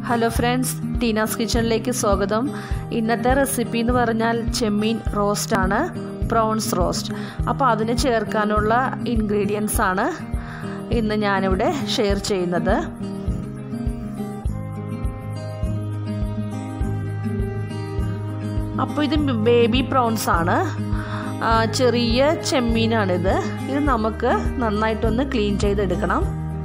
hello friends Teena's കിച്ചണിലേക്ക് സ്വാഗതം ഇന്നത്തെ റെസിപ്പി എന്ന് പറഞ്ഞാൽ ചെമ്മീൻ റോസ്റ്റ് ആണ് പ്രോൺസ് റോസ്റ്റ് അപ്പോൾ അതിന് ചേർക്കാനുള്ള ഇൻഗ്രീഡിയൻസ് ആണ് ഇന്ന് ഞാനിവിടെ ഷെയർ ചെയ്യുന്നത് അപ്പോൾ ഇത് ബേബി പ്രോൺസ് ആണ് ചെറിയ ചെമ്മീനാണിത് ഇത് നമുക്ക് നന്നായിട്ടൊന്ന് ക്ലീൻ ചെയ്തെടുക്കണം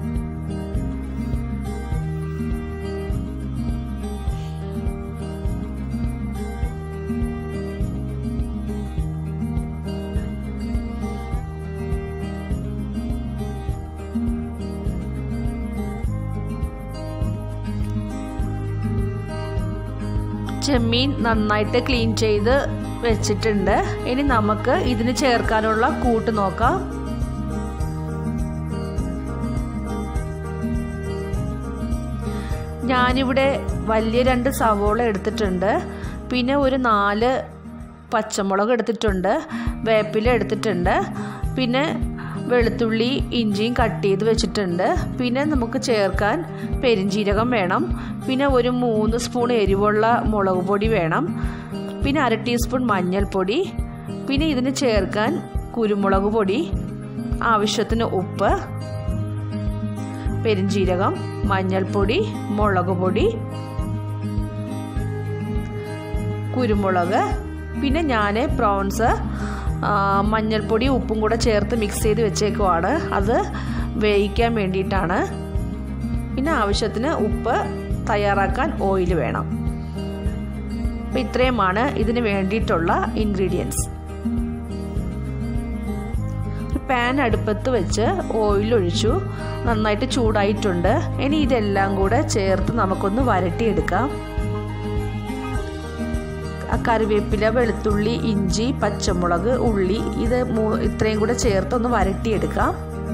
ചെമ്മീൻ നന്നായിട്ട് ക്ലീൻ ചെയ്ത് വെച്ചിട്ടുണ്ട് ഇനി നമുക്ക് ഇതിന് ചേർക്കാനുള്ള കൂട്ട് നോക്കാം ഞാനിവിടെ വലിയ രണ്ട് സവോള എടുത്തിട്ടുണ്ട് പിന്നെ ഒരു നാല് പച്ചമുളക് എടുത്തിട്ടുണ്ട് വേപ്പില എടുത്തിട്ടുണ്ട് പിന്നെ വെളുത്തുള്ളി ഇഞ്ചിയും കട്ട് ചെയ്ത് വെച്ചിട്ടുണ്ട് പിന്നെ നമുക്ക് ചേർക്കാൻ പെരിഞ്ചീരകം വേണം പിന്നെ ഒരു മൂന്ന് സ്പൂൺ എരിവുള്ള മുളക് പൊടി വേണം പിന്നെ അര ടീസ്പൂൺ മഞ്ഞൾപ്പൊടി പിന്നെ ഇതിന് ചേർക്കാൻ കുരുമുളക് പൊടി ആവശ്യത്തിന് ഉപ്പ് പെരിഞ്ചീരകം മഞ്ഞൾപ്പൊടി മുളക് പൊടി കുരുമുളക് പിന്നെ ഞാൻ പ്രോൺസ് മഞ്ഞൾപ്പൊടി ഉപ്പും കൂടെ ചേർത്ത് മിക്സ് ചെയ്ത് വെച്ചേക്കുവാണ് അത് വേവിക്കാൻ വേണ്ടിയിട്ടാണ് പിന്നെ ആവശ്യത്തിന് ഉപ്പ് തയ്യാറാക്കാൻ ഓയിൽ വേണം അപ്പോൾ ഇത്രയുമാണ് ഇതിന് വേണ്ടിയിട്ടുള്ള ഇൻഗ്രീഡിയൻസ് ഒരു പാൻ അടുപ്പത്ത് വെച്ച് ഓയിൽ ഒഴിച്ചു നന്നായിട്ട് ചൂടായിട്ടുണ്ട് ഇനി ഇതെല്ലാം കൂടെ ചേർത്ത് നമുക്കൊന്ന് വരട്ടിയെടുക്കാം കറിവേപ്പില വെളുത്തുള്ളി ഇഞ്ചി പച്ചമുളക് ഉള്ളി ഇത് ഇത്രയും കൂടെ ചേർത്ത് ഒന്ന് വരട്ടിയെടുക്കാം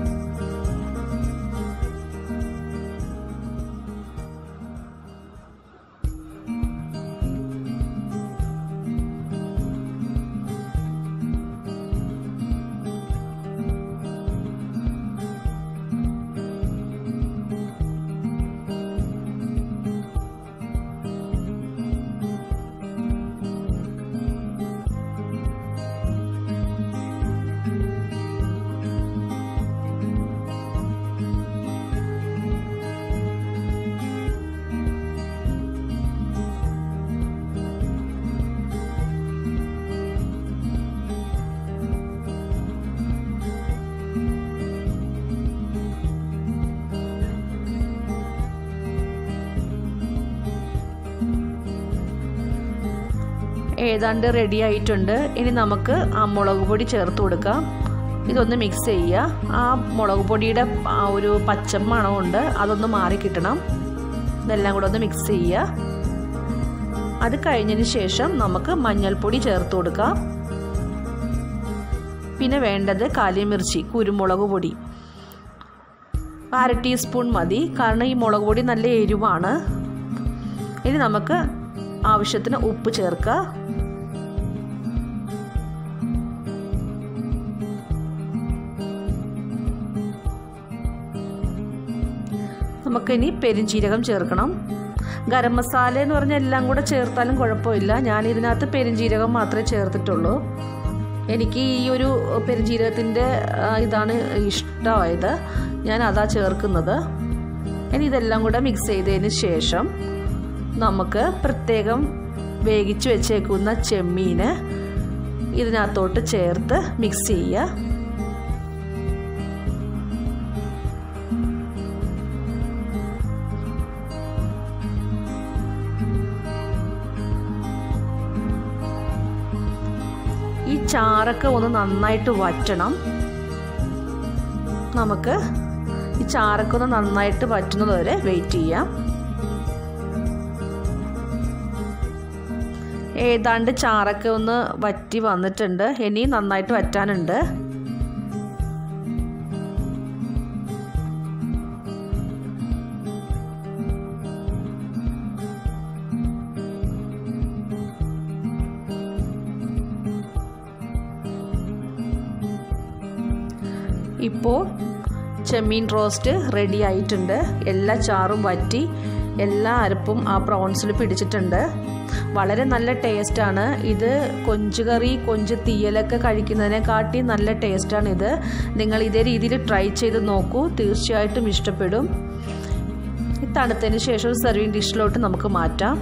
ഏതാണ്ട് റെഡി ആയിട്ടുണ്ട് ഇനി നമുക്ക് ആ മുളക് പൊടി ചേർത്ത് കൊടുക്കാം ഇതൊന്ന് മിക്സ് ചെയ്യുക ആ മുളക് പൊടിയുടെ ആ ഒരു പച്ച മണമുണ്ട് അതൊന്ന് മാറി കിട്ടണം ഇതെല്ലാം കൂടെ ഒന്ന് മിക്സ് ചെയ്യുക അത് കഴിഞ്ഞതിന് ശേഷം നമുക്ക് മഞ്ഞൾപ്പൊടി ചേർത്ത് കൊടുക്കാം പിന്നെ വേണ്ടത് കാലിമിർച്ചി കുരുമുളക് പൊടി അര ടീസ്പൂൺ മതി കാരണം ഈ മുളക് പൊടി നല്ല എരിവാണ് ഇനി നമുക്ക് ആവശ്യത്തിന് ഉപ്പ് ചേർക്കുക നമുക്കിനി പെരിഞ്ചീരകം ചേർക്കണം ഗരം മസാല എന്ന് പറഞ്ഞാൽ എല്ലാം കൂടെ ചേർത്താലും കുഴപ്പമില്ല ഞാൻ ഇതിനകത്ത് പെരിഞ്ചീരകം മാത്രമേ ചേർത്തിട്ടുള്ളൂ എനിക്ക് ഈ ഒരു പെരിഞ്ചീരകത്തിൻ്റെ ഇതാണ് ഇഷ്ടമായത് ഞാൻ അതാ ചേർക്കുന്നത് ഇനി ഇതെല്ലാം കൂടെ മിക്സ് ചെയ്തതിന് ശേഷം നമുക്ക് പ്രത്യേകം വേവിച്ച് വെച്ചേക്കുന്ന ചെമ്മീന് ഇതിനകത്തോട്ട് ചേർത്ത് മിക്സ് ചെയ്യുക ഈ ചാറൊക്കെ ഒന്ന് നന്നായിട്ട് വറ്റണം നമുക്ക് ഈ ചാറൊക്കെ ഒന്ന് നന്നായിട്ട് വറ്റുന്നത് വരെ വെയിറ്റ് ചെയ്യാം ഏതാണ്ട് ചാറൊക്കെ ഒന്ന് വറ്റി വന്നിട്ടുണ്ട് ഇനി നന്നായിട്ട് വറ്റാനുണ്ട് ഇപ്പോൾ ചെമ്മീൻ റോസ്റ്റ് റെഡി ആയിട്ടുണ്ട് എല്ലാ ചാറും വറ്റി എല്ലാ അരപ്പും ആ പ്രോൺസിൽ പിടിച്ചിട്ടുണ്ട് വളരെ നല്ല ടേസ്റ്റാണ് ഇത് കൊഞ്ച് കറി കൊഞ്ച് തീയലൊക്കെ കഴിക്കുന്നതിനെക്കാട്ടി നല്ല ടേസ്റ്റാണ് ഇത് നിങ്ങൾ ഇതേ രീതിയിൽ ട്രൈ ചെയ്ത് നോക്കൂ തീർച്ചയായിട്ടും ഇഷ്ടപ്പെടും തണുത്തതിന് ശേഷം സെർവിങ് ഡിഷിലോട്ട് നമുക്ക് മാറ്റാം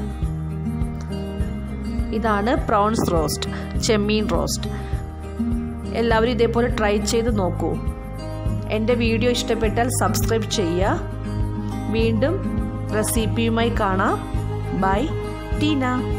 ഇതാണ് പ്രോൺസ് റോസ്റ്റ് ചെമ്മീൻ റോസ്റ്റ് എല്ലാവരും ഇതേപോലെ ട്രൈ ചെയ്ത് നോക്കൂ എൻ്റെ വീഡിയോ ഇഷ്ടപ്പെട്ടാൽ സബ്സ്ക്രൈബ് ചെയ്യുക വീണ്ടും റെസിപ്പിയുമായി കാണാം ബൈ ടീന